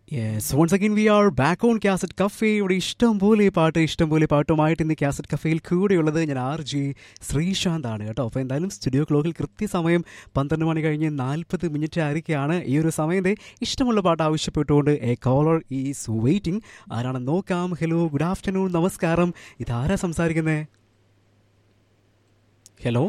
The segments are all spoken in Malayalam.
yes once again we are back on cassette cafe ഇവിടെ ഇഷ്ടം പോലെ പാട്ട് ഇഷ്ടം പോലെ പാട്ടുമായിട്ട് ഇന്ന് കാസറ്റ് കഫേയിൽ കൂടെയുള്ളത് ഞാൻ ആർ ജി ശ്രീശാന്ത് ആണ് കേട്ടോ അപ്പോൾ എന്തായാലും സ്റ്റുഡിയോ ക്ലോക്കിൽ കൃത്യസമയം പന്ത്രണ്ട് മണി കഴിഞ്ഞ് നാൽപ്പത് മിനിറ്റ് ആയിരിക്കുകയാണ് ഈ ഒരു സമയത്തെ ഇഷ്ടമുള്ള പാട്ട് ആവശ്യപ്പെട്ടുകൊണ്ട് എ കോളർ ഈസ് വെയിറ്റിംഗ് ആരാണ് നോക്കാം ഹലോ ഗുഡ് ആഫ്റ്റർനൂൺ നമസ്കാരം ഇതാരാ സംസാരിക്കുന്നത് ഹലോ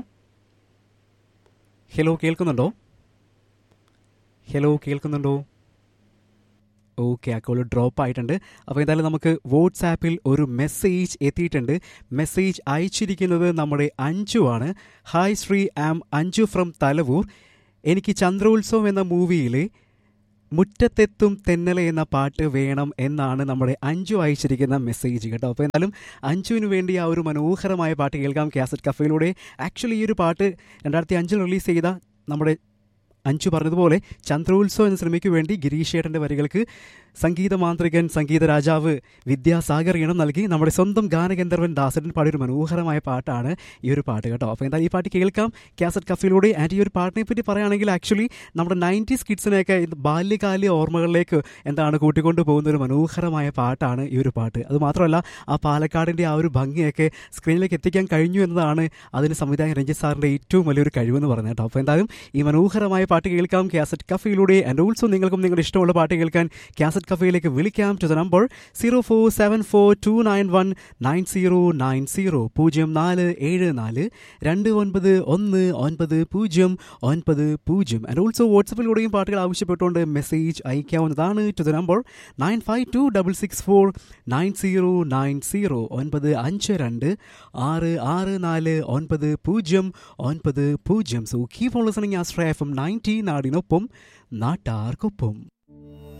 ഹലോ കേൾക്കുന്നുണ്ടോ ഹലോ കേൾക്കുന്നുണ്ടോ ഓക്കെ ആ കോൾ ഡ്രോപ്പ് ആയിട്ടുണ്ട് അപ്പോൾ എന്തായാലും നമുക്ക് വാട്സാപ്പിൽ ഒരു മെസ്സേജ് എത്തിയിട്ടുണ്ട് മെസ്സേജ് അയച്ചിരിക്കുന്നത് നമ്മുടെ അഞ്ജു ആണ് hi Sree I'm Anju from Thalavoor എനിക്ക് ചന്ദ്രോത്സവം എന്ന മൂവിയിലെ മുറ്റത്തെത്തും തെന്നല എന്ന പാട്ട് വേണം എന്നാണ് നമ്മുടെ അഞ്ജു അയച്ചിരിക്കുന്ന മെസ്സേജ് കേട്ടോ അപ്പോൾ എന്തായാലും അഞ്ജുവിന് വേണ്ടി ആ ഒരു മനോഹരമായ പാട്ട് കേൾക്കാം കാസറ്റ് കഫയിലൂടെ ആക്ച്വലി ഈ ഒരു പാട്ട് രണ്ടായിരത്തി അഞ്ചിൽ റിലീസ് ചെയ്ത നമ്മുടെ അഞ്ചു പറഞ്ഞതുപോലെ ചന്ദ്രോത്സവം എന്ന സിനിമയ്ക്ക് വേണ്ടി ഗിരീഷ് ഏട്ടൻ്റെ വരികൾക്ക് സംഗീത മാന്ത്രികൻ സംഗീത രാജാവ് വിദ്യാസാഗർ ഈണം നൽകി നമ്മുടെ സ്വന്തം ഗാനഗന്ധർവൻ ദാസരൻ പാടിയൊരു മനോഹരമായ പാട്ടാണ് ഈ ഒരു പാട്ട് കേട്ടോ അപ്പോൾ എന്തായാലും ഈ പാട്ട് കേൾക്കാം കാസറ്റ് കഫയിലൂടെ ആൻഡ് ഈ ഒരു പാട്ടിനെ പറ്റി പറയുകയാണെങ്കിൽ ആക്ച്വലി നമ്മുടെ നയൻറ്റീസ് കിഡ്സിനെയൊക്കെ ബാല്യകാല ഓർമ്മകളിലേക്ക് എന്താണ് കൂട്ടിക്കൊണ്ടു പോകുന്ന ഒരു മനോഹരമായ പാട്ടാണ് ഈ ഒരു പാട്ട് അത് മാത്രമല്ല ആ പാലക്കാടിൻ്റെ ആ ഒരു ഭംഗിയൊക്കെ സ്ക്രീനിലേക്ക് എത്തിക്കാൻ കഴിഞ്ഞു എന്നതാണ് അതിന് സംവിധായകൻ രഞ്ജിത്ത് സാറിൻ്റെ ഏറ്റവും വലിയൊരു കഴിവെന്ന് പറഞ്ഞത് കേട്ടോ അപ്പോൾ എന്തായാലും ഈ മനോഹരമായ പാട്ട് കേൾക്കാം കാസറ്റ് കഫയിലൂടെ ആൻഡ് ഓൾസോ നിങ്ങൾക്കും നിങ്ങളുടെ ഇഷ്ടമുള്ള പാട്ട് കേൾക്കാൻ കാസറ്റ് കഫയിലേക്ക് വിളിക്കാം to the number zero four seven four two nine one nine zero nine zero പൂജ്യം നാല് ഏഴ് നാല് രണ്ട് ഒൻപത് ഒന്ന് ഒൻപത് പൂജ്യം ഒൻപത് പൂജ്യം ആൻഡ് ഓൾസോ വാട്സപ്പിലൂടെയും പാട്ടുകൾ ആവശ്യപ്പെട്ടുകൊണ്ട് മെസ്സേജ് അയക്കാവുന്നതാണ് to the number nine five two double six four nine zero nine zero ഒൻപത് അഞ്ച് രണ്ട് ആറ് ആറ് നാല് ഒൻപത് പൂജ്യം ഒൻപത് പൂജ്യം സോ കീപ് ഓൺ ലിസണിങ് ആസ്ട്രേ എഫ് എം നയൻറ്റി നാടിനൊപ്പം നാട്ടാർക്കൊപ്പം